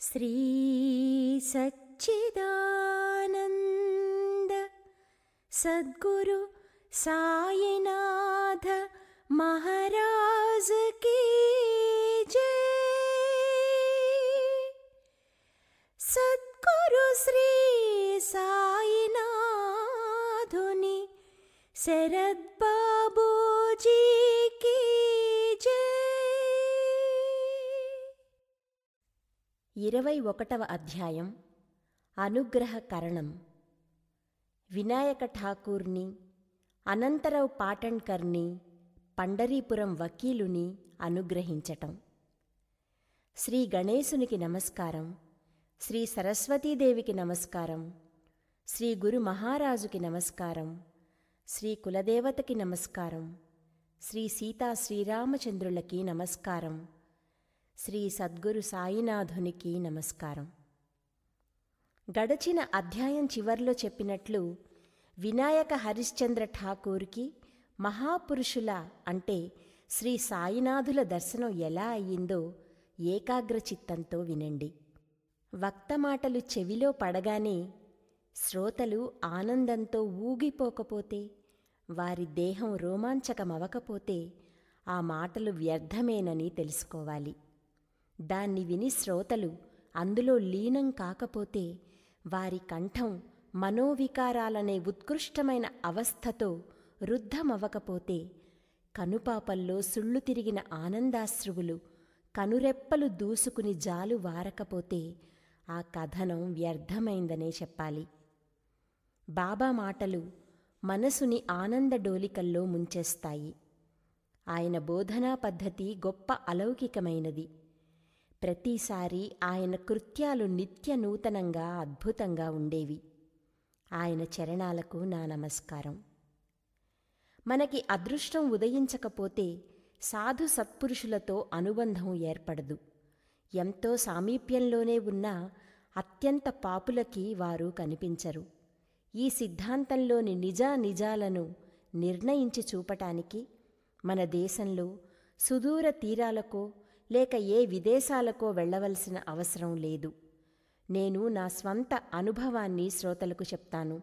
श्री सच्चिदानन्द सद्गुरु साईनाथ महाराज की जय सद्गुरु श्री साईनाथुनि శరద్ బాబూజీ కీ జై ఇరవై ఒకటవ అధ్యాయం అనుగ్రహ కరణం వినాయక ఠాకూర్ని అనంతరావు పాటణ్కర్ని పండరీపురం వకీలుని అనుగ్రహించటం శ్రీ గణేశునికి నమస్కారం శ్రీ సరస్వతీదేవికి నమస్కారం శ్రీ గురు మహారాజుకి నమస్కారం శ్రీ కులదేవతకి నమస్కారం శ్రీ సీతా శ్రీరామచంద్రులకి నమస్కారం శ్రీ సద్గురు సాయినాథునికి నమస్కారం గడచిన అధ్యాయం చివర్లో చెప్పినట్లు వినాయక హరిశ్చంద్ర ఠాకూర్కి మహాపురుషుల అంటే శ్రీ సాయినాథుల దర్శనం ఎలా అయ్యిందో ఏకాగ్రచిత్తంతో వినండి వక్తమాటలు చెవిలో పడగానే శ్రోతలు ఆనందంతో ఊగిపోకపోతే వారి దేహం రోమాంచకమవకపోతే ఆ మాటలు వ్యర్థమేనని తెలుసుకోవాలి దాన్ని విని శ్రోతలు అందులో లీనం కాకపోతే వారి కంఠం మనోవికారాలనే ఉత్కృష్టమైన అవస్థతో రుద్ధమవ్వకపోతే కనుపాపల్లో సుళ్ళు తిరిగిన ఆనందాశ్రువులు కనురెప్పలు దూసుకుని జాలు వారకపోతే ఆ కథనం వ్యర్థమైందనే చెప్పాలి బాబా మాటలు మనసుని ఆనందడోలికల్లో ముంచేస్తాయి ఆయన బోధనా పద్ధతి గొప్ప అలౌకికమైనది ప్రతిసారి ఆయన కృత్యాలు నిత్య నూతనంగా అద్భుతంగా ఉండేవి ఆయన చరణాలకు నా నమస్కారం మనకి అదృష్టం ఉదయించకపోతే సాధు సత్పురుషులతో అనుబంధం ఏర్పడదు ఎంతో సామీప్యంలోనే ఉన్న అత్యంత పాపులకి వారు కనిపించరు ఈ సిద్ధాంతంలోని నిజా నిజాలను నిర్ణయించి చూపటానికి మన దేశంలో సుదూర తీరాలకో లేక ఏ విదేశాలకో వెళ్ళవలసిన అవసరం లేదు నేను నా స్వంత అనుభవాన్ని శ్రోతలకు చెప్తాను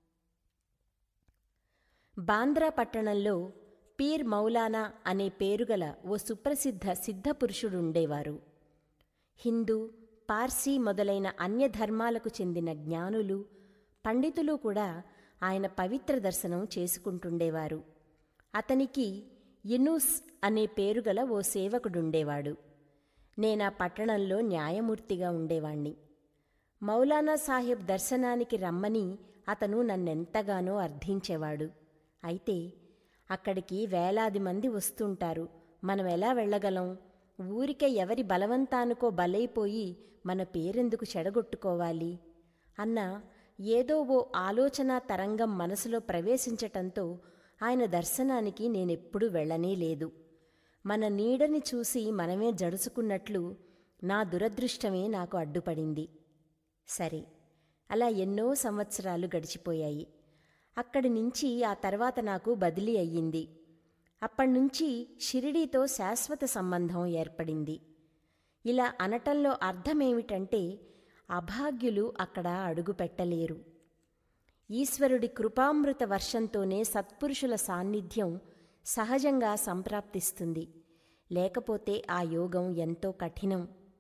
బాంద్రా పట్టణంలో పీర్ మౌలానా అనే పేరుగల ఓ సుప్రసిద్ధ సిద్ధపురుషుడుండేవారు హిందూ పార్సీ మొదలైన అన్య ధర్మాలకు చెందిన జ్ఞానులు పండితులు కూడా ఆయన పవిత్ర దర్శనం చేసుకుంటుండేవారు అతనికి యునూస్ అనే పేరుగల ఓ సేవకుడుండేవాడు నేనా పట్టణంలో న్యాయమూర్తిగా ఉండేవాణ్ణి మౌలానా సాహెబ్ దర్శనానికి రమ్మని అతను నన్నెంతగానో అర్థించేవాడు అయితే అక్కడికి వేలాది మంది వస్తుంటారు మనం ఎలా వెళ్ళగలం ఊరికే ఎవరి బలవంతానికో బలైపోయి మన పేరెందుకు చెడగొట్టుకోవాలి అన్న ఏదో ఓ ఆలోచనా తరంగం మనసులో ప్రవేశించటంతో ఆయన దర్శనానికి నేనెప్పుడూ వెళ్ళనే లేదు మన నీడని చూసి మనమే జడుచుకున్నట్లు నా దురదృష్టమే నాకు అడ్డుపడింది సరే అలా ఎన్నో సంవత్సరాలు గడిచిపోయాయి అక్కడి నుంచి ఆ తర్వాత నాకు బదిలీ అయ్యింది అప్పణ్నుంచి షిరిడీతో శాశ్వత సంబంధం ఏర్పడింది ఇలా అనటంలో అర్థమేమిటంటే అభాగ్యులు అక్కడ అడుగుపెట్టలేరు ఈశ్వరుడి కృపామృత వర్షంతోనే సత్పురుషుల సాన్నిధ్యం సహజంగా సంప్రాప్తిస్తుంది లేకపోతే ఆ యోగం ఎంతో కఠినం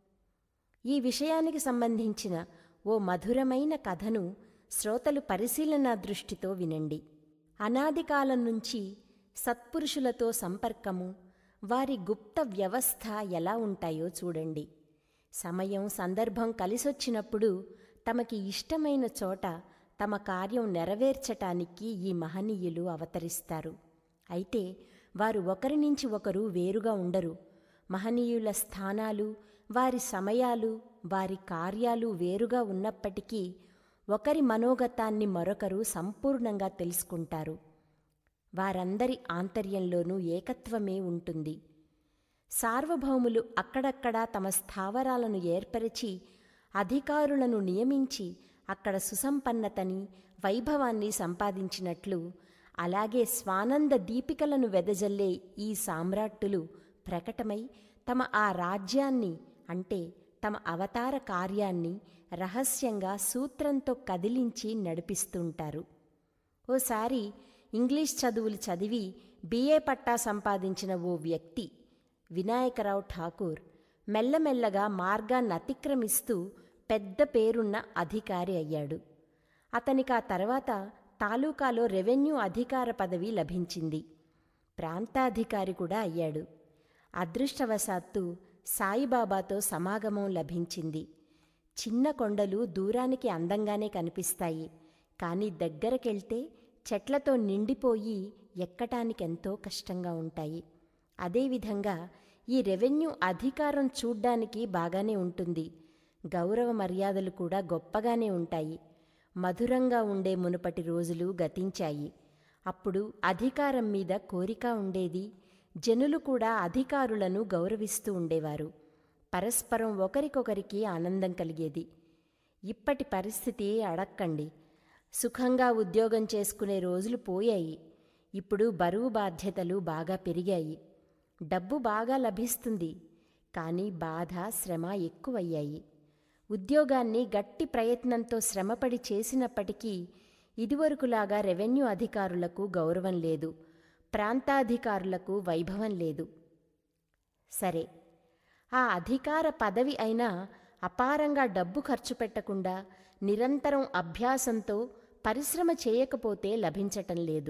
ఈ విషయానికి సంబంధించిన ఓ మధురమైన కథను శ్రోతలు పరిశీలనా దృష్టితో వినండి అనాది కాలం నుంచి సత్పురుషులతో సంపర్కము వారి గుప్త వ్యవస్థ ఎలా ఉంటాయో చూడండి సమయం సందర్భం కలిసొచ్చినప్పుడు తమకి ఇష్టమైన చోట తమ కార్యం నెరవేర్చటానికి ఈ మహనీయులు అవతరిస్తారు అయితే వారు ఒకరి నుంచి ఒకరు వేరుగా ఉండరు మహనీయుల స్థానాలు వారి సమయాలు వారి కార్యాలు వేరుగా ఉన్నప్పటికీ ఒకరి మనోగతాన్ని మరొకరు సంపూర్ణంగా తెలుసుకుంటారు వారందరి ఆంతర్యంలోనూ ఏకత్వమే ఉంటుంది సార్వభౌములు అక్కడక్కడా తమ స్థావరాలను ఏర్పరిచి అధికారులను నియమించి అక్కడ సుసంపన్నతని వైభవాన్ని సంపాదించినట్లు అలాగే స్వానంద దీపికలను వెదజల్లే ఈ సామ్రాట్టులు ప్రకటమై తమ ఆ రాజ్యాన్ని అంటే తమ అవతార కార్యాన్ని రహస్యంగా సూత్రంతో కదిలించి నడిపిస్తుంటారు ఓసారి ఇంగ్లీష్ చదువులు చదివి బిఏ పట్టా సంపాదించిన ఓ వ్యక్తి వినాయకరావు ఠాకూర్ మెల్లమెల్లగా మార్గాన్ని అతిక్రమిస్తూ పెద్ద పేరున్న అధికారి అయ్యాడు అతనికి ఆ తర్వాత తాలూకాలో రెవెన్యూ అధికార పదవి లభించింది ప్రాంతాధికారి కూడా అయ్యాడు అదృష్టవశాత్తు సాయిబాబాతో సమాగమం లభించింది చిన్న కొండలు దూరానికి అందంగానే కనిపిస్తాయి కానీ దగ్గరకెళ్తే చెట్లతో నిండిపోయి ఎక్కటానికెంతో కష్టంగా ఉంటాయి అదేవిధంగా ఈ రెవెన్యూ అధికారం చూడ్డానికి బాగానే ఉంటుంది గౌరవ మర్యాదలు కూడా గొప్పగానే ఉంటాయి మధురంగా ఉండే మునుపటి రోజులు గతించాయి అప్పుడు అధికారం మీద కోరిక ఉండేది జనులు కూడా అధికారులను గౌరవిస్తూ ఉండేవారు పరస్పరం ఒకరికొకరికి ఆనందం కలిగేది ఇప్పటి పరిస్థితి అడక్కండి సుఖంగా ఉద్యోగం చేసుకునే రోజులు పోయాయి ఇప్పుడు బరువు బాధ్యతలు బాగా పెరిగాయి డబ్బు బాగా లభిస్తుంది కానీ బాధ శ్రమ ఎక్కువయ్యాయి ఉద్యోగాన్ని గట్టి ప్రయత్నంతో శ్రమపడి చేసినప్పటికీ ఇదివరకులాగా రెవెన్యూ అధికారులకు గౌరవం లేదు ప్రాంతాధికారులకు వైభవం లేదు సరే ఆ అధికార పదవి అయినా అపారంగా డబ్బు ఖర్చు పెట్టకుండా నిరంతరం అభ్యాసంతో పరిశ్రమ చేయకపోతే లభించటం లేదు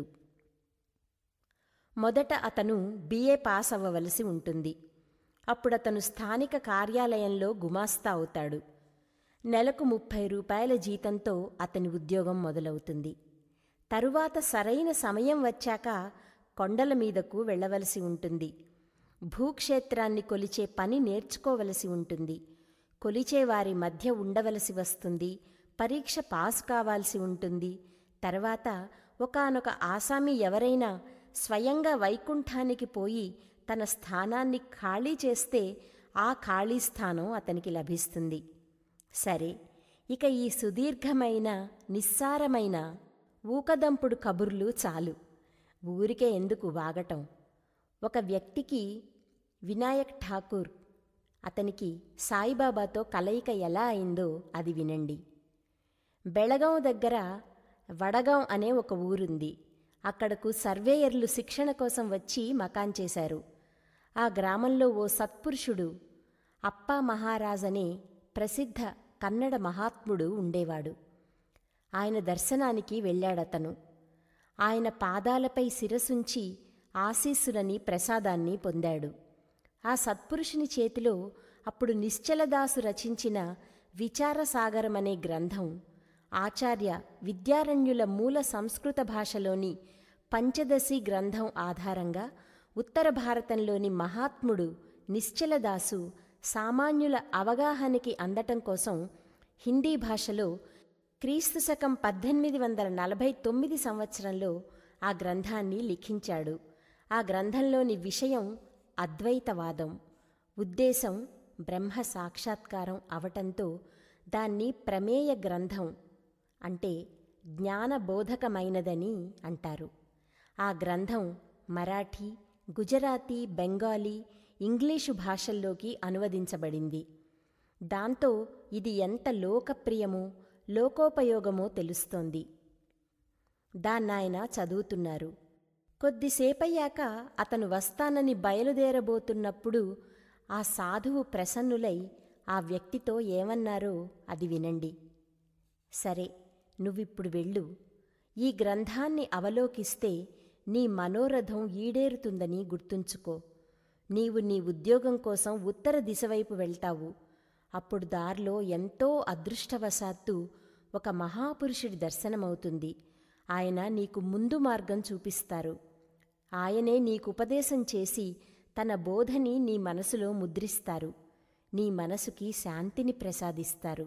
మొదట అతను బిఏ పాస్ అవ్వవలసి ఉంటుంది అప్పుడతను స్థానిక కార్యాలయంలో గుమాస్తా అవుతాడు నెలకు ముప్పై రూపాయల జీతంతో అతని ఉద్యోగం మొదలవుతుంది తరువాత సరైన సమయం వచ్చాక కొండల మీదకు వెళ్ళవలసి ఉంటుంది భూక్షేత్రాన్ని కొలిచే పని నేర్చుకోవలసి ఉంటుంది కొలిచేవారి మధ్య ఉండవలసి వస్తుంది పరీక్ష పాస్ కావాల్సి ఉంటుంది తర్వాత ఒకానొక ఆసామి ఎవరైనా స్వయంగా వైకుంఠానికి పోయి తన స్థానాన్ని ఖాళీ చేస్తే ఆ ఖాళీ స్థానం అతనికి లభిస్తుంది సరే ఇక ఈ సుదీర్ఘమైన నిస్సారమైన ఊకదంపుడు కబుర్లు చాలు ఊరికే ఎందుకు వాగటం ఒక వ్యక్తికి వినాయక్ ఠాకూర్ అతనికి సాయిబాబాతో కలయిక ఎలా అయిందో అది వినండి బెళగాం దగ్గర వడగాం అనే ఒక ఊరుంది అక్కడకు సర్వేయర్లు శిక్షణ కోసం వచ్చి మకాన్ చేశారు ఆ గ్రామంలో ఓ సత్పురుషుడు అప్పా మహారాజ్ అనే ప్రసిద్ధ కన్నడ మహాత్ముడు ఉండేవాడు ఆయన దర్శనానికి వెళ్ళాడతను ఆయన పాదాలపై శిరసుంచి ఆశీస్సులని ప్రసాదాన్ని పొందాడు ఆ సత్పురుషుని చేతిలో అప్పుడు నిశ్చలదాసు రచించిన విచారసాగరం అనే గ్రంథం ఆచార్య విద్యారణ్యుల మూల సంస్కృత భాషలోని పంచదశి గ్రంథం ఆధారంగా ఉత్తర భారతంలోని మహాత్ముడు నిశ్చలదాసు సామాన్యుల అవగాహనకి అందటం కోసం హిందీ భాషలో క్రీస్తు శకం పద్దెనిమిది వందల నలభై తొమ్మిది సంవత్సరంలో ఆ గ్రంథాన్ని లిఖించాడు ఆ గ్రంథంలోని విషయం అద్వైతవాదం ఉద్దేశం బ్రహ్మ సాక్షాత్కారం అవటంతో దాన్ని ప్రమేయ గ్రంథం అంటే జ్ఞానబోధకమైనదని అంటారు ఆ గ్రంథం మరాఠీ గుజరాతీ బెంగాలీ ఇంగ్లీషు భాషల్లోకి అనువదించబడింది దాంతో ఇది ఎంత లోకప్రియమో లోకోపయోగమో తెలుస్తోంది దాన్నాయన చదువుతున్నారు కొద్దిసేపయ్యాక అతను వస్తానని బయలుదేరబోతున్నప్పుడు ఆ సాధువు ప్రసన్నులై ఆ వ్యక్తితో ఏమన్నారో అది వినండి సరే నువ్విప్పుడు వెళ్ళు ఈ గ్రంథాన్ని అవలోకిస్తే నీ మనోరథం ఈడేరుతుందని గుర్తుంచుకో నీవు నీ ఉద్యోగం కోసం ఉత్తర దిశవైపు వెళ్తావు అప్పుడు దారిలో ఎంతో అదృష్టవశాత్తు ఒక మహాపురుషుడి దర్శనమవుతుంది ఆయన నీకు ముందు మార్గం చూపిస్తారు ఆయనే నీకు ఉపదేశం చేసి తన బోధని నీ మనసులో ముద్రిస్తారు నీ మనసుకి శాంతిని ప్రసాదిస్తారు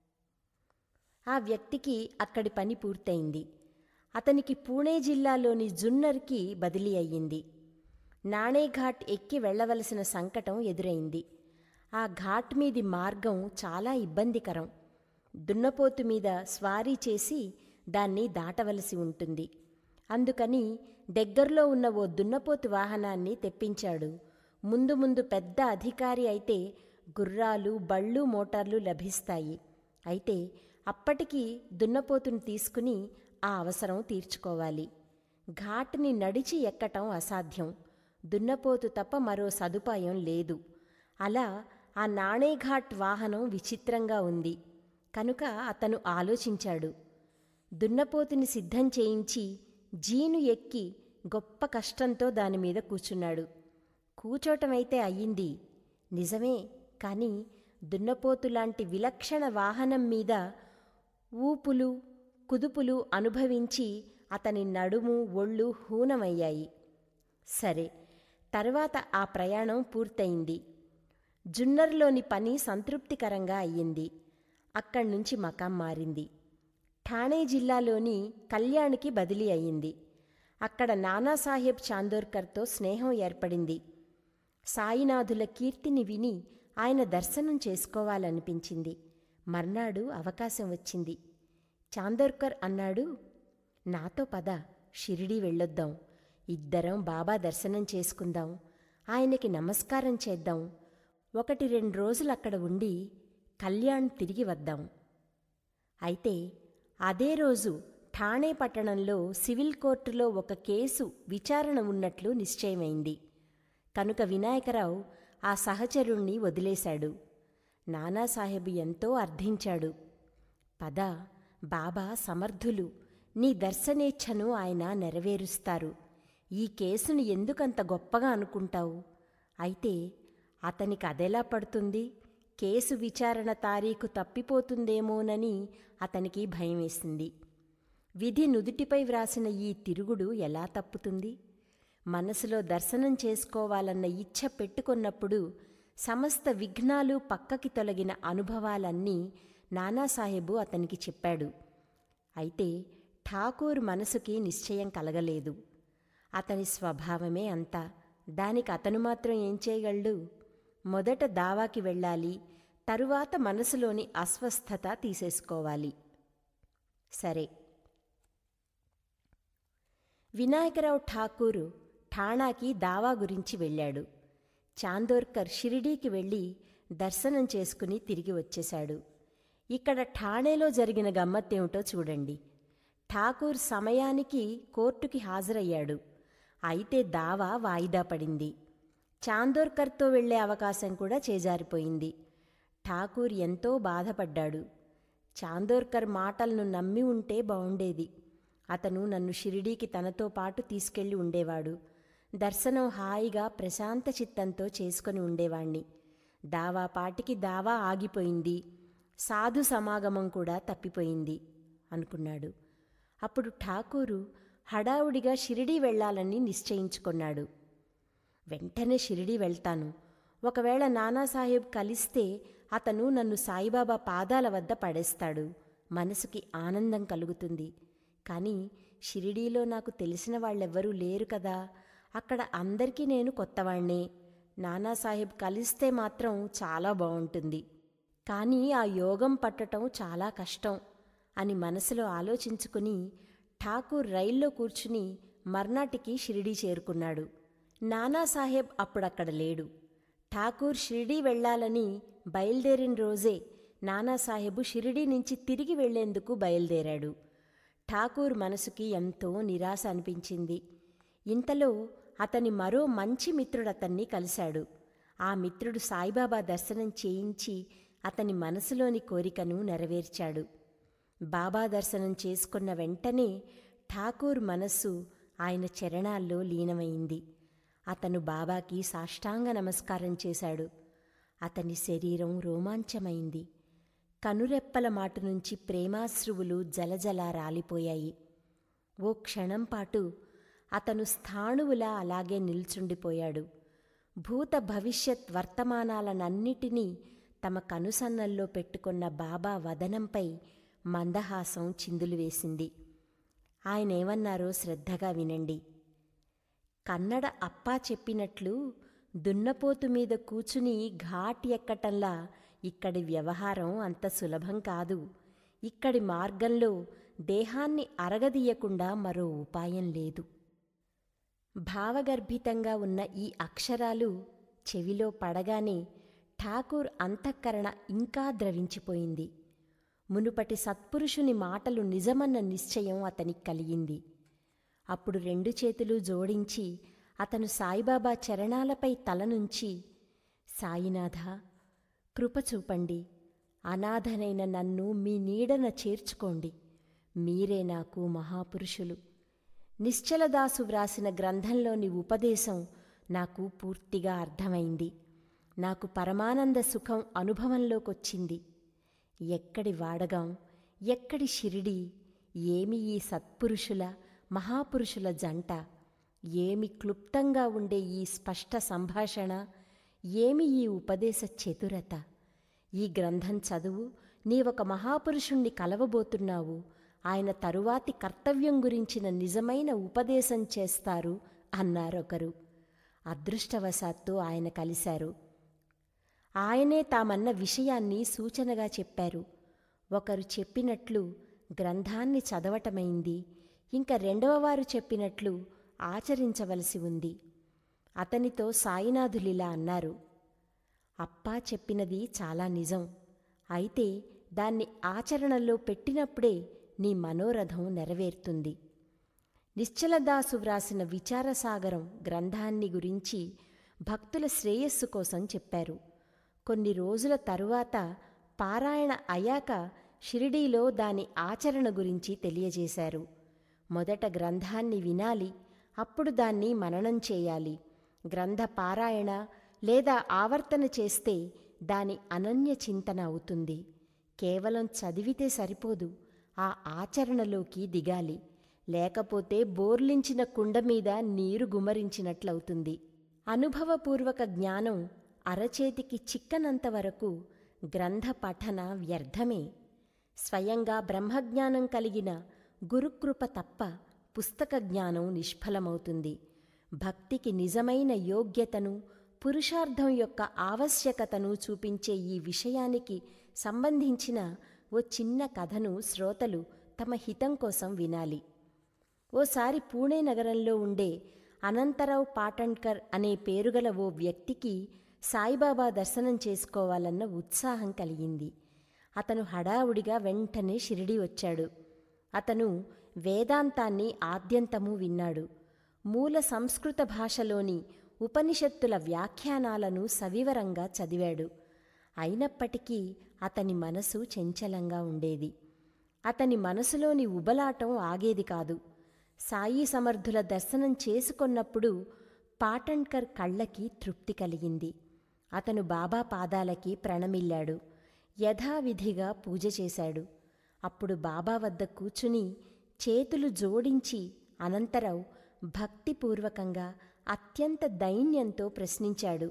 ఆ వ్యక్తికి అక్కడి పని పూర్తయింది అతనికి పూణే జిల్లాలోని జున్నర్కి బదిలీ అయ్యింది నాణేఘాట్ ఎక్కి వెళ్ళవలసిన సంకటం ఎదురైంది ఆ ఘాట్ మీది మార్గం చాలా ఇబ్బందికరం దున్నపోతు మీద స్వారీ చేసి దాన్ని దాటవలసి ఉంటుంది అందుకని దగ్గరలో ఉన్న ఓ దున్నపోతు వాహనాన్ని తెప్పించాడు ముందు ముందు పెద్ద అధికారి అయితే గుర్రాలు బళ్ళు మోటార్లు లభిస్తాయి అయితే అప్పటికి దున్నపోతును తీసుకుని ఆ అవసరం తీర్చుకోవాలి ఘాట్ని నడిచి ఎక్కటం అసాధ్యం దున్నపోతు తప్ప మరో సదుపాయం లేదు అలా ఆ నాణేఘాట్ వాహనం విచిత్రంగా ఉంది కనుక అతను ఆలోచించాడు దున్నపోతుని సిద్ధం చేయించి జీను ఎక్కి గొప్ప కష్టంతో దానిమీద కూర్చున్నాడు కూచోటమైతే అయ్యింది నిజమే కాని దున్నపోతులాంటి విలక్షణ వాహనం మీద ఊపులు కుదుపులు అనుభవించి అతని నడుము ఒళ్ళు హూనమయ్యాయి సరే తర్వాత ఆ ప్రయాణం పూర్తయింది జున్నర్లోని పని సంతృప్తికరంగా అయ్యింది అక్కడ్నుంచి మకాం మారింది ఠాణే జిల్లాలోని కళ్యాణ్కి బదిలీ అయింది అక్కడ నానాసాహెబ్ చాందోర్కర్తో స్నేహం ఏర్పడింది సాయినాథుల కీర్తిని విని ఆయన దర్శనం చేసుకోవాలనిపించింది మర్నాడు అవకాశం వచ్చింది చాందోర్కర్ అన్నాడు నాతో పద షిరిడీ వెళ్ళొద్దాం ఇద్దరం బాబా దర్శనం చేసుకుందాం ఆయనకి నమస్కారం చేద్దాం ఒకటి రెండు రోజులు అక్కడ ఉండి కళ్యాణ్ తిరిగి వద్దాం అయితే అదే రోజు ఠాణే పట్టణంలో సివిల్ కోర్టులో ఒక కేసు విచారణ ఉన్నట్లు నిశ్చయమైంది కనుక వినాయకరావు ఆ సహచరుణ్ణి వదిలేశాడు నానాసాహెబు ఎంతో అర్థించాడు పద బాబా సమర్థులు నీ దర్శనేచ్ఛను ఆయన నెరవేరుస్తారు ఈ కేసును ఎందుకంత గొప్పగా అనుకుంటావు అయితే అతనికి అదెలా పడుతుంది కేసు విచారణ తారీఖు తప్పిపోతుందేమోనని అతనికి భయమేసింది విధి నుదుటిపై వ్రాసిన ఈ తిరుగుడు ఎలా తప్పుతుంది మనసులో దర్శనం చేసుకోవాలన్న ఇచ్ఛ పెట్టుకున్నప్పుడు సమస్త విఘ్నాలు పక్కకి తొలగిన అనుభవాలన్నీ నానాసాహెబు అతనికి చెప్పాడు అయితే ఠాకూర్ మనసుకి నిశ్చయం కలగలేదు అతని స్వభావమే అంతా దానికి అతను మాత్రం ఏం చేయగలడు మొదట దావాకి వెళ్ళాలి తరువాత మనసులోని అస్వస్థత తీసేసుకోవాలి సరే వినాయకరావు ఠాకూరు ఠాణాకి దావా గురించి వెళ్ళాడు చాందోర్కర్ షిరిడీకి వెళ్ళి దర్శనం చేసుకుని తిరిగి వచ్చేశాడు ఇక్కడ ఠాణేలో జరిగిన గమ్మత్తేమిటో చూడండి ఠాకూర్ సమయానికి కోర్టుకి హాజరయ్యాడు అయితే దావా వాయిదా పడింది చాందోర్కర్తో వెళ్లే అవకాశం కూడా చేజారిపోయింది ఠాకూర్ ఎంతో బాధపడ్డాడు చాందోర్కర్ మాటలను నమ్మి ఉంటే బావుండేది అతను నన్ను షిరిడీకి తనతో పాటు తీసుకెళ్లి ఉండేవాడు దర్శనం హాయిగా ప్రశాంత చిత్తంతో చేసుకొని ఉండేవాణ్ణి దావా పాటికి దావా ఆగిపోయింది సాధు సమాగమం కూడా తప్పిపోయింది అనుకున్నాడు అప్పుడు ఠాకూరు హడావుడిగా షిరిడీ వెళ్ళాలని నిశ్చయించుకున్నాడు వెంటనే షిరిడీ వెళ్తాను ఒకవేళ నానాసాహెబ్ కలిస్తే అతను నన్ను సాయిబాబా పాదాల వద్ద పడేస్తాడు మనసుకి ఆనందం కలుగుతుంది కానీ షిరిడీలో నాకు తెలిసిన వాళ్ళెవ్వరూ లేరు కదా అక్కడ అందరికీ నేను కొత్తవాణ్ణే నానాసాహెబ్ కలిస్తే మాత్రం చాలా బాగుంటుంది కానీ ఆ యోగం పట్టటం చాలా కష్టం అని మనసులో ఆలోచించుకుని ఠాకూర్ రైల్లో కూర్చుని మర్నాటికి షిరిడీ చేరుకున్నాడు నానాసాహెబ్ అప్పుడక్కడ లేడు ఠాకూర్ షిరిడీ వెళ్ళాలని బయలుదేరిన రోజే నానాసాహెబు షిరిడీ నుంచి తిరిగి వెళ్లేందుకు బయలుదేరాడు ఠాకూర్ మనసుకి ఎంతో నిరాశ అనిపించింది ఇంతలో అతని మరో మంచి మిత్రుడు అతన్ని కలిశాడు ఆ మిత్రుడు సాయిబాబా దర్శనం చేయించి అతని మనసులోని కోరికను నెరవేర్చాడు బాబా దర్శనం చేసుకున్న వెంటనే ఠాకూర్ మనస్సు ఆయన చరణాల్లో లీనమైంది అతను బాబాకి సాష్టాంగ నమస్కారం చేశాడు అతని శరీరం రోమాంచమైంది కనురెప్పల మాటు నుంచి ప్రేమాశ్రువులు జలజల రాలిపోయాయి ఓ క్షణం పాటు అతను స్థాణువులా అలాగే నిల్చుండిపోయాడు భూత భవిష్యత్ వర్తమానాలనన్నిటినీ తమ కనుసన్నల్లో పెట్టుకున్న బాబా వదనంపై మందహాసం చిందులు వేసింది ఆయనేమన్నారో శ్రద్ధగా వినండి కన్నడ అప్పా చెప్పినట్లు దున్నపోతు మీద కూచుని ఘాట్ ఎక్కటంలా ఇక్కడి వ్యవహారం అంత సులభం కాదు ఇక్కడి మార్గంలో దేహాన్ని అరగదీయకుండా మరో ఉపాయం లేదు భావగర్భితంగా ఉన్న ఈ అక్షరాలు చెవిలో పడగానే ఠాకూర్ అంతఃకరణ ఇంకా ద్రవించిపోయింది మునుపటి సత్పురుషుని మాటలు నిజమన్న నిశ్చయం అతనికి కలిగింది అప్పుడు రెండు చేతులు జోడించి అతను సాయిబాబా చరణాలపై తలనుంచి సాయినాథ కృప చూపండి అనాథనైన నన్ను మీ నీడన చేర్చుకోండి మీరే నాకు మహాపురుషులు నిశ్చలదాసు వ్రాసిన గ్రంథంలోని ఉపదేశం నాకు పూర్తిగా అర్థమైంది నాకు పరమానంద సుఖం అనుభవంలోకొచ్చింది ఎక్కడి వాడగాం ఎక్కడి షిరిడి ఏమి ఈ సత్పురుషుల మహాపురుషుల జంట ఏమి క్లుప్తంగా ఉండే ఈ స్పష్ట సంభాషణ ఏమి ఈ ఉపదేశ చతురత ఈ గ్రంథం చదువు నీవొక మహాపురుషుణ్ణి కలవబోతున్నావు ఆయన తరువాతి కర్తవ్యం గురించిన నిజమైన ఉపదేశం చేస్తారు అన్నారొకరు అదృష్టవశాత్తు ఆయన కలిశారు ఆయనే తామన్న విషయాన్ని సూచనగా చెప్పారు ఒకరు చెప్పినట్లు గ్రంథాన్ని చదవటమైంది ఇంకా రెండవ వారు చెప్పినట్లు ఆచరించవలసి ఉంది అతనితో సాయినాథులిలా అన్నారు అప్పా చెప్పినది చాలా నిజం అయితే దాన్ని ఆచరణలో పెట్టినప్పుడే నీ మనోరథం నెరవేరుతుంది నిశ్చలదాసు వ్రాసిన విచారసాగరం గ్రంథాన్ని గురించి భక్తుల శ్రేయస్సు కోసం చెప్పారు కొన్ని రోజుల తరువాత పారాయణ అయ్యాక షిరిడీలో దాని ఆచరణ గురించి తెలియజేశారు మొదట గ్రంథాన్ని వినాలి అప్పుడు దాన్ని మననం చేయాలి గ్రంథ పారాయణ లేదా ఆవర్తన చేస్తే దాని అనన్య చింతన అవుతుంది కేవలం చదివితే సరిపోదు ఆ ఆచరణలోకి దిగాలి లేకపోతే బోర్లించిన కుండ మీద నీరు గుమరించినట్లవుతుంది అనుభవపూర్వక జ్ఞానం అరచేతికి చిక్కనంత వరకు గ్రంథ పఠన వ్యర్థమే స్వయంగా బ్రహ్మజ్ఞానం కలిగిన గురుకృప తప్ప పుస్తక జ్ఞానం నిష్ఫలమవుతుంది భక్తికి నిజమైన యోగ్యతను పురుషార్థం యొక్క ఆవశ్యకతను చూపించే ఈ విషయానికి సంబంధించిన ఓ చిన్న కథను శ్రోతలు తమ హితం కోసం వినాలి ఓసారి పూణే నగరంలో ఉండే అనంతరావు పాటణ్కర్ అనే పేరుగల ఓ వ్యక్తికి సాయిబాబా దర్శనం చేసుకోవాలన్న ఉత్సాహం కలిగింది అతను హడావుడిగా వెంటనే షిరిడి వచ్చాడు అతను వేదాంతాన్ని ఆద్యంతము విన్నాడు మూల సంస్కృత భాషలోని ఉపనిషత్తుల వ్యాఖ్యానాలను సవివరంగా చదివాడు అయినప్పటికీ అతని మనసు చంచలంగా ఉండేది అతని మనసులోని ఉబలాటం ఆగేది కాదు సాయి సమర్థుల దర్శనం చేసుకొన్నప్పుడు పాటణ్కర్ కళ్ళకి తృప్తి కలిగింది అతను బాబా పాదాలకి ప్రణమిల్లాడు యథావిధిగా పూజ చేశాడు అప్పుడు బాబా వద్ద కూచుని చేతులు జోడించి అనంతరావు భక్తిపూర్వకంగా అత్యంత దైన్యంతో ప్రశ్నించాడు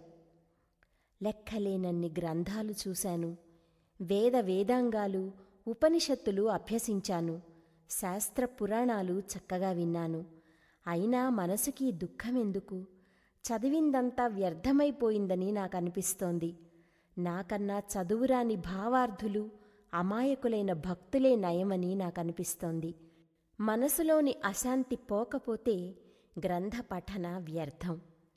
లెక్కలేనన్ని గ్రంథాలు చూశాను వేద వేదాంగాలు ఉపనిషత్తులు అభ్యసించాను శాస్త్ర పురాణాలు చక్కగా విన్నాను అయినా మనసుకి దుఃఖమెందుకు చదివిందంతా వ్యర్థమైపోయిందని నాకు అనిపిస్తోంది నాకన్నా చదువురాని భావార్థులు అమాయకులైన భక్తులే నయమని నాకు అనిపిస్తోంది మనసులోని అశాంతి పోకపోతే గ్రంథ పఠన వ్యర్థం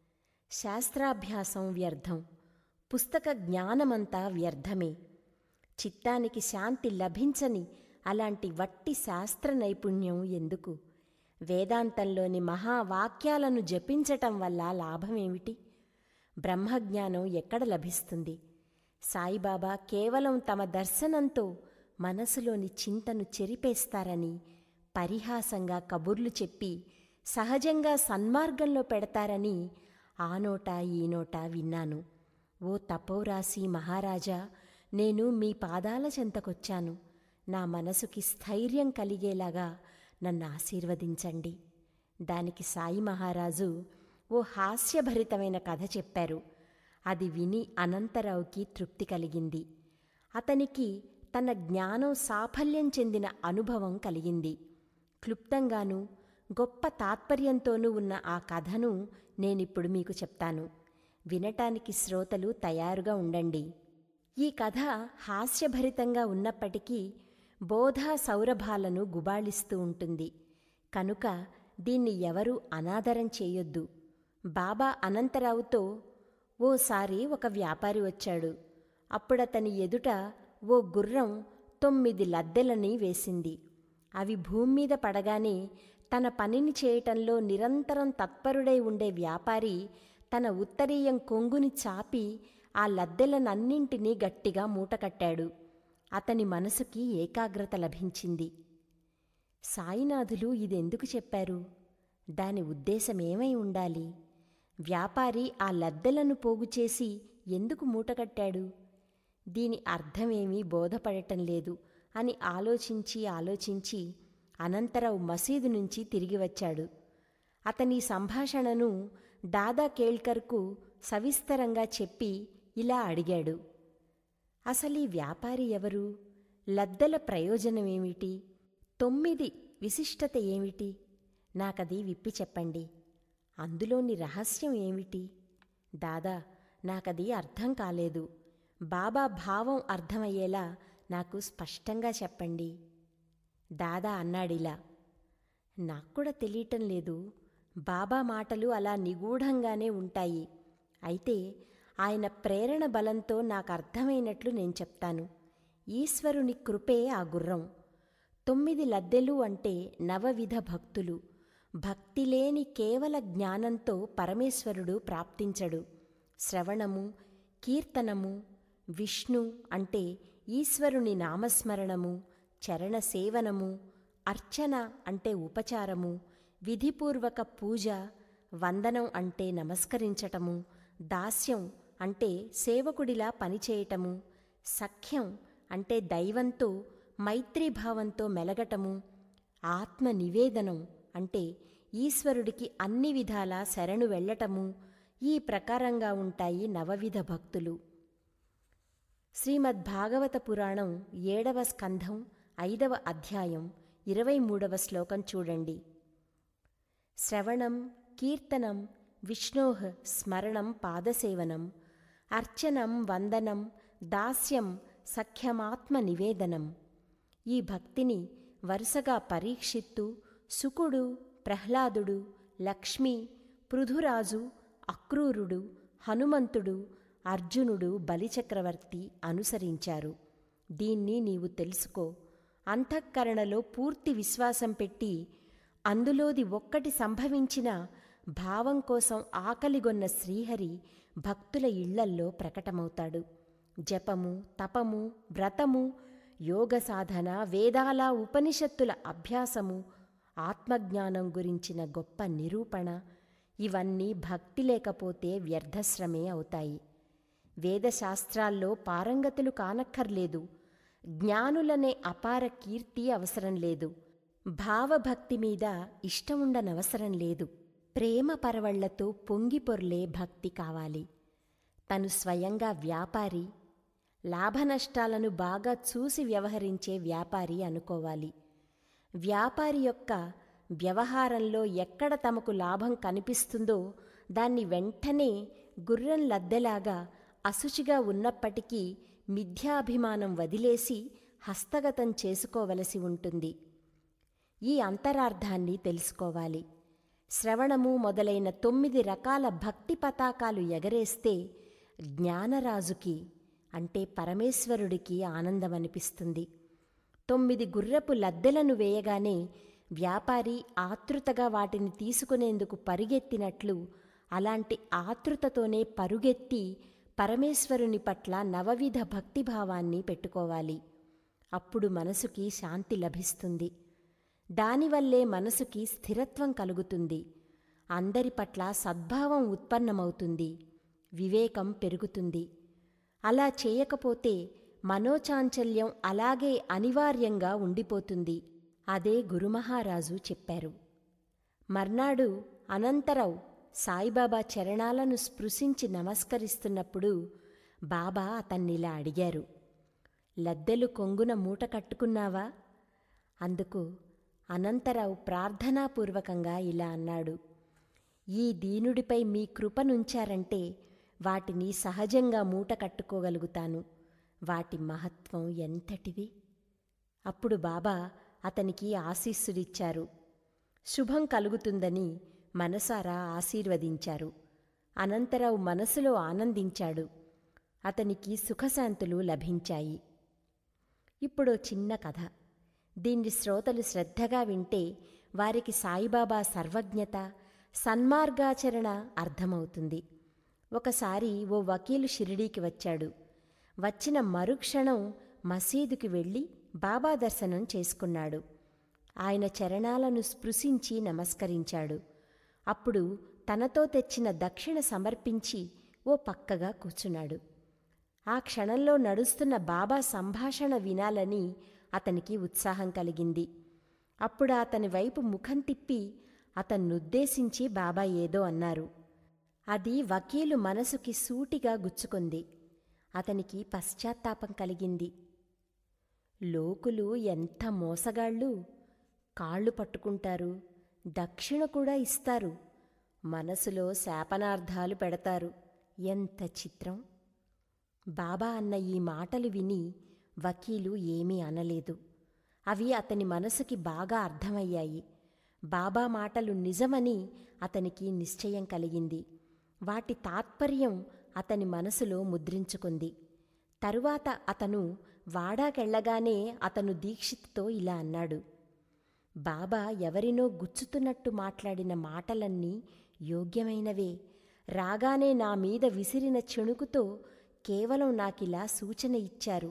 శాస్త్రాభ్యాసం వ్యర్థం పుస్తక జ్ఞానమంతా వ్యర్థమే చిత్తానికి శాంతి లభించని అలాంటి వట్టి శాస్త్ర నైపుణ్యం ఎందుకు వేదాంతంలోని మహావాక్యాలను జపించటం వల్ల లాభమేమిటి బ్రహ్మజ్ఞానం ఎక్కడ లభిస్తుంది సాయిబాబా కేవలం తమ దర్శనంతో మనసులోని చింతను చెరిపేస్తారని పరిహాసంగా కబుర్లు చెప్పి సహజంగా సన్మార్గంలో పెడతారని ఆ నోట ఈ నోట విన్నాను ఓ తపోరాశి మహారాజా నేను మీ పాదాల చెంతకొచ్చాను నా మనసుకి స్థైర్యం కలిగేలాగా నన్ను ఆశీర్వదించండి దానికి సాయి మహారాజు ఓ హాస్యభరితమైన కథ చెప్పారు అది విని అనంతరావుకి తృప్తి కలిగింది అతనికి తన జ్ఞానం సాఫల్యం చెందిన అనుభవం కలిగింది క్లుప్తంగానూ గొప్ప తాత్పర్యంతోనూ ఉన్న ఆ కథను నేనిప్పుడు మీకు చెప్తాను వినటానికి శ్రోతలు తయారుగా ఉండండి ఈ కథ హాస్యభరితంగా ఉన్నప్పటికీ బోధా సౌరభాలను గుబాళిస్తూ ఉంటుంది కనుక దీన్ని ఎవరూ అనాదరం చేయొద్దు బాబా అనంతరావుతో ఓసారి ఒక వ్యాపారి వచ్చాడు అప్పుడతని ఎదుట ఓ గుర్రం తొమ్మిది లద్దెలని వేసింది అవి భూమి మీద పడగానే తన పనిని చేయటంలో నిరంతరం తత్పరుడై ఉండే వ్యాపారి తన ఉత్తరీయం కొంగుని చాపి ఆ లద్దెలనన్నింటినీ గట్టిగా మూటకట్టాడు అతని మనసుకి ఏకాగ్రత లభించింది సాయినాథులు ఇదెందుకు చెప్పారు దాని ఉద్దేశమేమై ఉండాలి వ్యాపారి ఆ లద్దెలను పోగుచేసి ఎందుకు మూటకట్టాడు దీని అర్థమేమీ బోధపడటం లేదు అని ఆలోచించి ఆలోచించి అనంతరావు మసీదు నుంచి తిరిగి వచ్చాడు అతని సంభాషణను దాదా కేల్కర్కు సవిస్తరంగా చెప్పి ఇలా అడిగాడు అసలీ వ్యాపారి ఎవరు లద్దెల ప్రయోజనమేమిటి తొమ్మిది విశిష్టత ఏమిటి నాకది విప్పి చెప్పండి అందులోని రహస్యం ఏమిటి దాదా నాకది అర్థం కాలేదు బాబా భావం అర్థమయ్యేలా నాకు స్పష్టంగా చెప్పండి దాదా అన్నాడిలా నాక్కూడా తెలియటం లేదు బాబా మాటలు అలా నిగూఢంగానే ఉంటాయి అయితే ఆయన ప్రేరణ బలంతో నాకు అర్థమైనట్లు నేను చెప్తాను ఈశ్వరుని కృపే ఆ గుర్రం తొమ్మిది లద్దెలు అంటే నవవిధ భక్తులు భక్తి లేని కేవల జ్ఞానంతో పరమేశ్వరుడు ప్రాప్తించడు శ్రవణము కీర్తనము విష్ణు అంటే ఈశ్వరుని నామస్మరణము చరణ సేవనము అర్చన అంటే ఉపచారము విధిపూర్వక పూజ వందనం అంటే నమస్కరించటము దాస్యం అంటే సేవకుడిలా పనిచేయటము సఖ్యం అంటే దైవంతో మైత్రీభావంతో మెలగటము ఆత్మ నివేదనం అంటే ఈశ్వరుడికి అన్ని విధాలా శరణు వెళ్ళటము ఈ ప్రకారంగా ఉంటాయి నవవిధ భక్తులు శ్రీమద్ భాగవత పురాణం ఏడవ స్కంధం ఐదవ అధ్యాయం ఇరవై మూడవ శ్లోకం చూడండి శ్రవణం కీర్తనం విష్ణోః స్మరణం పాదసేవనం అర్చనం వందనం దాస్యం సఖ్యమాత్మ నివేదనం ఈ భక్తిని వరుసగా పరీక్షిత్తు సుకుడు ప్రహ్లాదుడు లక్ష్మి పృథురాజు అక్రూరుడు హనుమంతుడు అర్జునుడు బలిచక్రవర్తి అనుసరించారు దీన్ని నీవు తెలుసుకో అంతఃకరణలో పూర్తి విశ్వాసం పెట్టి అందులోది ఒక్కటి సంభవించిన భావం కోసం ఆకలిగొన్న శ్రీహరి భక్తుల ఇళ్లల్లో ప్రకటమవుతాడు జపము తపము వ్రతము యోగ సాధన వేదాల ఉపనిషత్తుల అభ్యాసము ఆత్మజ్ఞానం గురించిన గొప్ప నిరూపణ ఇవన్నీ భక్తి లేకపోతే వ్యర్థశ్రమే అవుతాయి వేదశాస్త్రాల్లో పారంగతులు కానక్కర్లేదు జ్ఞానులనే అపార కీర్తి అవసరం లేదు భావభక్తి మీద ఇష్టముండనవసరం లేదు ప్రేమ పరవళ్లతో పొంగిపొర్లే భక్తి కావాలి తను స్వయంగా వ్యాపారి లాభనష్టాలను బాగా చూసి వ్యవహరించే వ్యాపారి అనుకోవాలి వ్యాపారి యొక్క వ్యవహారంలో ఎక్కడ తమకు లాభం కనిపిస్తుందో దాన్ని వెంటనే గుర్రం లద్దెలాగా అశుచిగా ఉన్నప్పటికీ మిథ్యాభిమానం వదిలేసి హస్తగతం చేసుకోవలసి ఉంటుంది ఈ అంతరార్థాన్ని తెలుసుకోవాలి శ్రవణము మొదలైన తొమ్మిది రకాల భక్తి పతాకాలు ఎగరేస్తే జ్ఞానరాజుకి అంటే పరమేశ్వరుడికి ఆనందమనిపిస్తుంది తొమ్మిది గుర్రపు లద్దెలను వేయగానే వ్యాపారి ఆతృతగా వాటిని తీసుకునేందుకు పరిగెత్తినట్లు అలాంటి ఆతృతతోనే పరుగెత్తి పరమేశ్వరుని పట్ల నవవిధ భక్తిభావాన్ని పెట్టుకోవాలి అప్పుడు మనసుకి శాంతి లభిస్తుంది దానివల్లే మనసుకి స్థిరత్వం కలుగుతుంది అందరి పట్ల సద్భావం ఉత్పన్నమవుతుంది వివేకం పెరుగుతుంది అలా చేయకపోతే మనోచాంచల్యం అలాగే అనివార్యంగా ఉండిపోతుంది అదే గురుమహారాజు చెప్పారు మర్నాడు అనంతరావు సాయిబాబా చరణాలను స్పృశించి నమస్కరిస్తున్నప్పుడు బాబా అతన్నిలా అడిగారు లద్దెలు కొంగున మూట కట్టుకున్నావా అందుకు అనంతరావు ప్రార్థనాపూర్వకంగా ఇలా అన్నాడు ఈ దీనుడిపై మీ కృపనుంచారంటే వాటిని సహజంగా మూట కట్టుకోగలుగుతాను వాటి మహత్వం ఎంతటిది అప్పుడు బాబా అతనికి ఆశీస్సులిచ్చారు శుభం కలుగుతుందని మనసారా ఆశీర్వదించారు అనంతరావు మనసులో ఆనందించాడు అతనికి సుఖశాంతులు లభించాయి ఇప్పుడు చిన్న కథ దీన్ని శ్రోతలు శ్రద్ధగా వింటే వారికి సాయిబాబా సర్వజ్ఞత సన్మార్గాచరణ అర్థమవుతుంది ఒకసారి ఓ వకీలు షిరిడీకి వచ్చాడు వచ్చిన మరుక్షణం మసీదుకి వెళ్ళి బాబా దర్శనం చేసుకున్నాడు ఆయన చరణాలను స్పృశించి నమస్కరించాడు అప్పుడు తనతో తెచ్చిన దక్షిణ సమర్పించి ఓ పక్కగా కూర్చున్నాడు ఆ క్షణంలో నడుస్తున్న బాబా సంభాషణ వినాలని అతనికి ఉత్సాహం కలిగింది అప్పుడు అతని వైపు ముఖం తిప్పి అతన్నుద్దేశించి బాబా ఏదో అన్నారు అది వకీలు మనసుకి సూటిగా గుచ్చుకుంది అతనికి పశ్చాత్తాపం కలిగింది లోకులు ఎంత మోసగాళ్ళు కాళ్ళు పట్టుకుంటారు దక్షిణ కూడా ఇస్తారు మనసులో శాపనార్థాలు పెడతారు ఎంత చిత్రం బాబా అన్న ఈ మాటలు విని వకీలు ఏమీ అనలేదు అవి అతని మనసుకి బాగా అర్థమయ్యాయి బాబా మాటలు నిజమని అతనికి నిశ్చయం కలిగింది వాటి తాత్పర్యం అతని మనసులో ముద్రించుకుంది తరువాత అతను వాడాకెళ్లగానే అతను దీక్షిత్తో ఇలా అన్నాడు బాబా ఎవరినో గుచ్చుతున్నట్టు మాట్లాడిన మాటలన్నీ యోగ్యమైనవే రాగానే నా మీద విసిరిన చెణుకుతో కేవలం నాకిలా సూచన ఇచ్చారు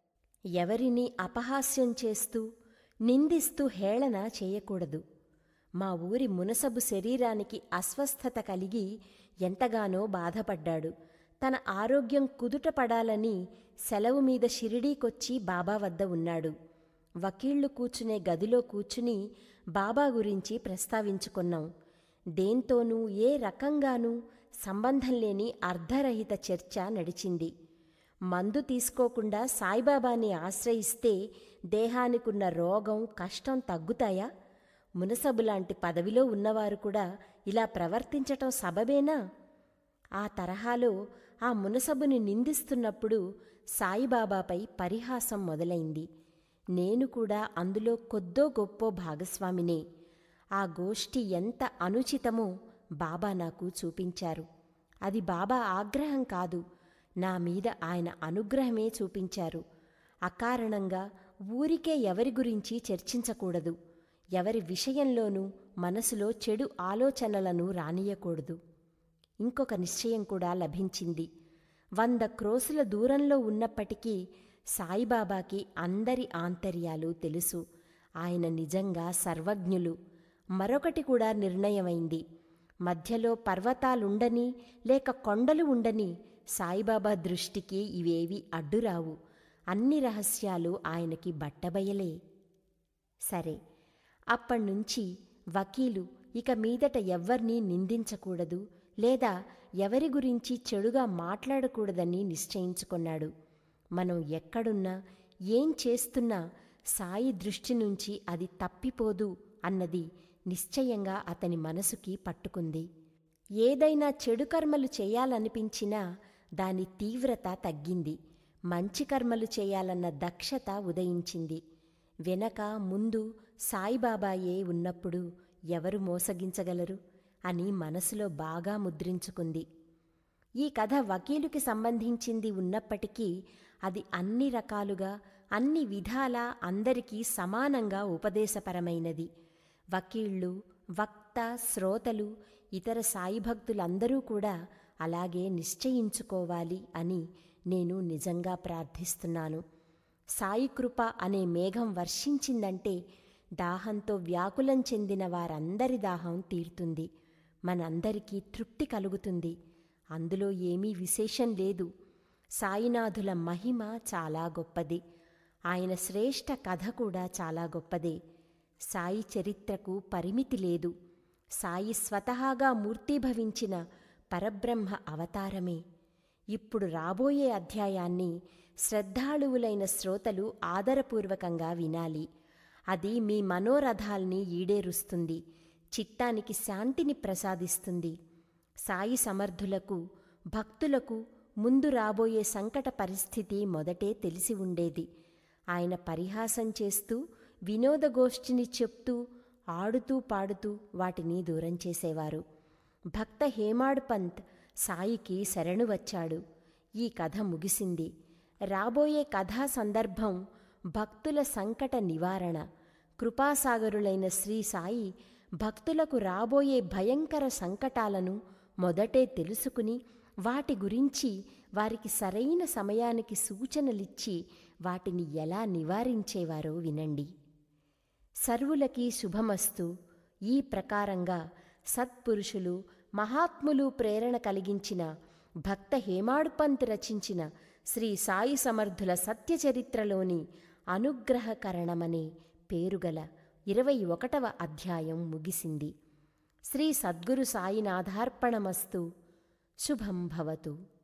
ఎవరిని అపహాస్యం చేస్తూ నిందిస్తూ హేళన చేయకూడదు మా ఊరి మునసబు శరీరానికి అస్వస్థత కలిగి ఎంతగానో బాధపడ్డాడు తన ఆరోగ్యం కుదుటపడాలని సెలవు మీద షిరిడీకొచ్చి బాబా వద్ద ఉన్నాడు వకీళ్లు కూర్చునే గదిలో కూర్చుని బాబా గురించి ప్రస్తావించుకున్నాం దేంతోనూ ఏ రకంగానూ సంబంధం లేని అర్ధరహిత చర్చ నడిచింది మందు తీసుకోకుండా సాయిబాబాని ఆశ్రయిస్తే దేహానికున్న రోగం కష్టం తగ్గుతాయా మునసబులాంటి పదవిలో ఉన్నవారు కూడా ఇలా ప్రవర్తించటం సబబేనా ఆ తరహాలో ఆ మునసబుని నిందిస్తున్నప్పుడు సాయిబాబాపై పరిహాసం మొదలైంది నేను కూడా అందులో కొద్దో గొప్పో భాగస్వామినే ఆ గోష్ఠి ఎంత అనుచితమో బాబా నాకు చూపించారు అది బాబా ఆగ్రహం కాదు నా మీద ఆయన అనుగ్రహమే చూపించారు అకారణంగా ఊరికే ఎవరి గురించి చర్చించకూడదు ఎవరి విషయంలోనూ మనసులో చెడు ఆలోచనలను రానియకూడదు ఇంకొక నిశ్చయం కూడా లభించింది వంద క్రోసుల దూరంలో ఉన్నప్పటికీ సాయిబాబాకి అందరి ఆంతర్యాలు తెలుసు ఆయన నిజంగా సర్వజ్ఞులు మరొకటి కూడా నిర్ణయమైంది మధ్యలో పర్వతాలుండని లేక కొండలు ఉండని సాయిబాబా దృష్టికి ఇవేవి అడ్డురావు అన్ని రహస్యాలు ఆయనకి బట్టబయలే సరే అప్పణ్నుంచి వకీలు ఇక మీదట ఎవ్వర్నీ నిందించకూడదు లేదా ఎవరి గురించి చెడుగా మాట్లాడకూడదని నిశ్చయించుకున్నాడు మనం ఎక్కడున్నా ఏం చేస్తున్నా సాయి దృష్టి నుంచి అది తప్పిపోదు అన్నది నిశ్చయంగా అతని మనసుకి పట్టుకుంది ఏదైనా చెడు కర్మలు చేయాలనిపించినా దాని తీవ్రత తగ్గింది మంచి కర్మలు చేయాలన్న దక్షత ఉదయించింది వెనక ముందు సాయిబాబాయే ఉన్నప్పుడు ఎవరు మోసగించగలరు అని మనసులో బాగా ముద్రించుకుంది ఈ కథ వకీలుకి సంబంధించింది ఉన్నప్పటికీ అది అన్ని రకాలుగా అన్ని విధాలా అందరికీ సమానంగా ఉపదేశపరమైనది వకీళ్ళు వక్త శ్రోతలు ఇతర సాయి భక్తులందరూ కూడా అలాగే నిశ్చయించుకోవాలి అని నేను నిజంగా ప్రార్థిస్తున్నాను సాయి కృప అనే మేఘం వర్షించిందంటే దాహంతో వ్యాకులం చెందిన వారందరి దాహం తీరుతుంది మనందరికీ తృప్తి కలుగుతుంది అందులో ఏమీ విశేషం లేదు సాయినాథుల మహిమ చాలా గొప్పది ఆయన శ్రేష్ఠ కథ కూడా చాలా గొప్పదే సాయి చరిత్రకు పరిమితి లేదు సాయి స్వతహాగా మూర్తీభవించిన పరబ్రహ్మ అవతారమే ఇప్పుడు రాబోయే అధ్యాయాన్ని శ్రద్ధాళువులైన శ్రోతలు ఆదరపూర్వకంగా వినాలి అది మీ మనోరథాల్ని ఈడేరుస్తుంది చిత్తానికి శాంతిని ప్రసాదిస్తుంది సాయి సమర్థులకు భక్తులకు ముందు రాబోయే సంకట పరిస్థితి మొదటే తెలిసి ఉండేది ఆయన పరిహాసం చేస్తూ వినోదగోష్ఠిని చెప్తూ ఆడుతూ పాడుతూ వాటిని దూరం చేసేవారు భక్త హేమాడ్ పంత్ సాయికి శరణు వచ్చాడు ఈ కథ ముగిసింది రాబోయే కథా సందర్భం భక్తుల సంకట నివారణ కృపాసాగరులైన శ్రీ సాయి భక్తులకు రాబోయే భయంకర సంకటాలను మొదటే తెలుసుకుని వాటి గురించి వారికి సరైన సమయానికి సూచనలిచ్చి వాటిని ఎలా నివారించేవారో వినండి సర్వులకి శుభమస్తు ఈ ప్రకారంగా సత్పురుషులు మహాత్ములు ప్రేరణ కలిగించిన భక్త హేమాడ్పంత్ రచించిన శ్రీ సాయి సమర్థుల సత్యచరిత్రలోని అనుగ్రహకరణమనే పేరుగల ఇరవై ఒకటవ అధ్యాయం ముగిసింది శ్రీ సద్గురు సాయినాథార్పణమస్తు శుభం భవతు